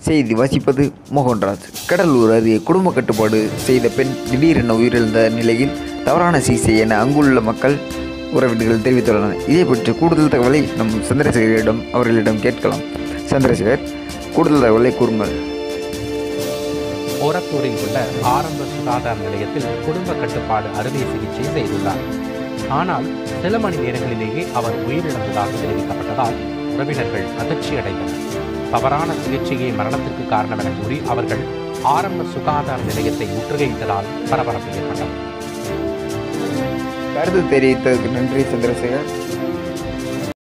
செய்தி வாசிப்பது மோகன்ராஜ் கடலூர் அருகே குடும்ப கட்டுப்பாடு செய்த பெண் திடீரென உயிரிழந்த நிலையில் தவறான சிகிச்சை என அங்குள்ள மக்கள் உறவினர்கள் தெரிவித்துள்ளனர் இதை பற்றி கூடுதல் தகவலை நம் சந்திரசேகரிடம் அவர்களிடம் கேட்கலாம் சந்திரசேகர் கூடுதல் தகவலை கூறுங்கள் ஓரத்தூரில் உள்ள ஆரம்ப சுகாதார நிலையத்தில் குடும்ப கட்டுப்பாடு அறுவை சிகிச்சை செய்துள்ளார் ஆனால் சில மணி நேரங்களிலேயே அவர் உயிரிழந்ததாக தெரிவிக்கப்பட்டதால் உறவினர்கள் அதிர்ச்சியடைந்தனர் தவறான சிகிச்சையே மரணத்திற்கு காரணம் என கூறி அவர்கள் ஆரம்ப சுகாதார நிலையத்தை முற்றுகையிட்டதால் பரபரப்பு ஏற்பட்டது கருத்து தெரிவித்ததற்கு நன்றி சந்திரசேகர்